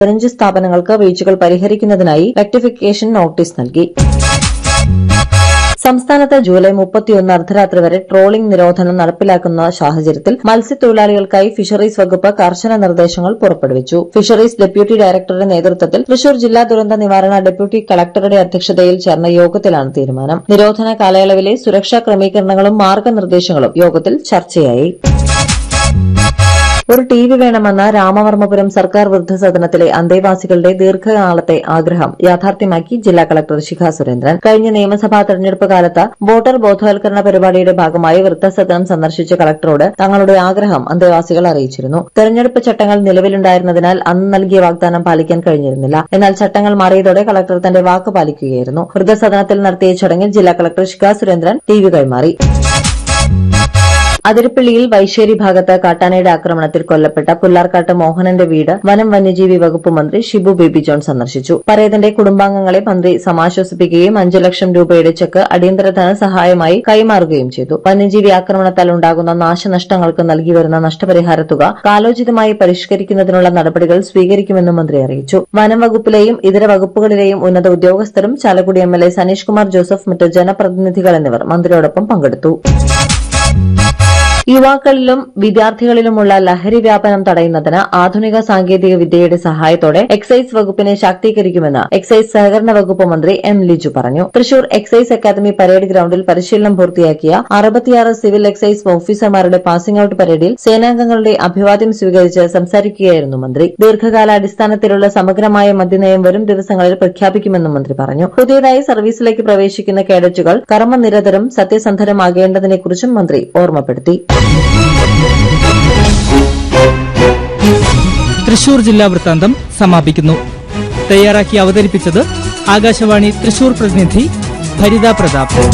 പതിനഞ്ച് സ്ഥാപനങ്ങൾക്ക് വീഴ്ചകൾ പരിഹരിക്കുന്നതിനായി റെക്ടിഫിക്കേഷൻ നോട്ടീസ് നൽകി സംസ്ഥാനത്ത് ജൂലൈ മുപ്പത്തിയൊന്ന് അർദ്ധരാത്രി വരെ ട്രോളിംഗ് നിരോധനം നടപ്പിലാക്കുന്ന സാഹചര്യത്തിൽ മത്സ്യത്തൊഴിലാളികൾക്കായി ഫിഷറീസ് വകുപ്പ് കർശന നിർദ്ദേശങ്ങൾ പുറപ്പെടുവിച്ചു ഫിഷറീസ് ഡെപ്യൂട്ടി ഡയറക്ടറുടെ നേതൃത്വത്തിൽ തൃശൂർ ജില്ലാ ദുരന്ത നിവാരണ ഡെപ്യൂട്ടി കളക്ടറുടെ അധ്യക്ഷതയിൽ ചേർന്ന യോഗത്തിലാണ് തീരുമാനം നിരോധന കാലയളവിലെ സുരക്ഷാ ക്രമീകരണങ്ങളും മാർഗനിർദ്ദേശങ്ങളും യോഗത്തിൽ ചർച്ചയായി ഒരു ടി വി വേണമെന്ന രാമവർമ്മപുരം സർക്കാർ വൃദ്ധസദനത്തിലെ അന്തേവാസികളുടെ ദീർഘകാലത്തെ ആഗ്രഹം യാഥാർത്ഥ്യമാക്കി ജില്ലാ കളക്ടർ ശിഖ സുരേന്ദ്രൻ കഴിഞ്ഞ നിയമസഭാ തെരഞ്ഞെടുപ്പ് കാലത്ത് വോട്ടർ ബോധവൽക്കരണ പരിപാടിയുടെ ഭാഗമായി വൃദ്ധസദനം സന്ദർശിച്ച കളക്ടറോട് തങ്ങളുടെ ആഗ്രഹം അന്തേവാസികൾ അറിയിച്ചിരുന്നു തെരഞ്ഞെടുപ്പ് ചട്ടങ്ങൾ നിലവിലുണ്ടായിരുന്നതിനാൽ അന്ന് നൽകിയ വാഗ്ദാനം പാലിക്കാൻ കഴിഞ്ഞിരുന്നില്ല എന്നാൽ ചട്ടങ്ങൾ മാറിയതോടെ കളക്ടർ തന്റെ വാക്ക് പാലിക്കുകയായിരുന്നു വൃദ്ധസദനത്തിൽ നടത്തിയ ചടങ്ങിൽ ജില്ലാ collector Shikha Surendran T V കൈമാറി അതിരപ്പള്ളിയിൽ വൈശ്ശേരി ഭാഗത്ത് കാട്ടാനയുടെ ആക്രമണത്തിൽ കൊല്ലപ്പെട്ട പുല്ലാർക്കാട്ട് മോഹനന്റെ വീട് വനം വന്യജീവി വകുപ്പ് മന്ത്രി ഷിബു ബേബി ജോൺ സന്ദർശിച്ചു പരേതന്റെ കുടുംബാംഗങ്ങളെ മന്ത്രി സമാശ്വസിപ്പിക്കുകയും അഞ്ചു ലക്ഷം രൂപയുടെ ചെക്ക് അടിയന്തര ധനസഹായമായി കൈമാറുകയും ചെയ്തു വന്യജീവി ആക്രമണത്താൽ ഉണ്ടാകുന്ന നാശനഷ്ടങ്ങൾക്ക് നൽകിവരുന്ന നഷ്ടപരിഹാര തുക കാലോചിതമായി പരിഷ്കരിക്കുന്നതിനുള്ള നടപടികൾ സ്വീകരിക്കുമെന്നും മന്ത്രി അറിയിച്ചു വനം വകുപ്പിലെയും ഇതര വകുപ്പുകളിലെയും ഉന്നത ഉദ്യോഗസ്ഥരും Chalakudy M L A Saneesh Kumar Joseph മറ്റ് ജനപ്രതിനിധികൾ എന്നിവർ മന്ത്രിയോടൊപ്പം പങ്കെടുത്തു യുവാക്കളിലും വിദ്യാർത്ഥികളിലുമുള്ള ലഹരി വ്യാപനം തടയുന്നതിന് ആധുനിക സാങ്കേതിക വിദ്യയുടെ സഹായത്തോടെ എക്സൈസ് വകുപ്പിനെ ശാക്തീകരിക്കുമെന്ന് എക്സൈസ് സഹകരണ വകുപ്പ് മന്ത്രി എം ലിജു പറഞ്ഞു തൃശൂർ എക്സൈസ് അക്കാദമി പരേഡ് ഗ്രൌണ്ടിൽ പരിശീലനം പൂർത്തിയാക്കിയ അറുപത്തിയാറ് സിവിൽ എക്സൈസ് ഓഫീസർമാരുടെ പാസിംഗ് ഔട്ട് പരേഡിൽ സേനാംഗങ്ങളുടെ അഭിവാദ്യം സ്വീകരിച്ച് സംസാരിക്കുകയായിരുന്നു മന്ത്രി ദീർഘകാലാടിസ്ഥാനത്തിലുള്ള സമഗ്രമായ മദ്യനയം വരും ദിവസങ്ങളിൽ പ്രഖ്യാപിക്കുമെന്നും മന്ത്രി പറഞ്ഞു പുതിയതായി സർവീസിലേക്ക് പ്രവേശിക്കുന്ന കേഡറ്റുകൾ കർമ്മനിരതരും സത്യസന്ധരുമാകേണ്ടതിനെക്കുറിച്ചും മന്ത്രി ഓർമ്മപ്പെടുത്തി തൃശൂർ ജില്ലാ വൃത്താന്തം സമാപിക്കുന്നു തയ്യാറാക്കി അവതരിപ്പിച്ചത് ആകാശവാണി തൃശൂർ പ്രതിനിധി ഭരിത പ്രതാപ്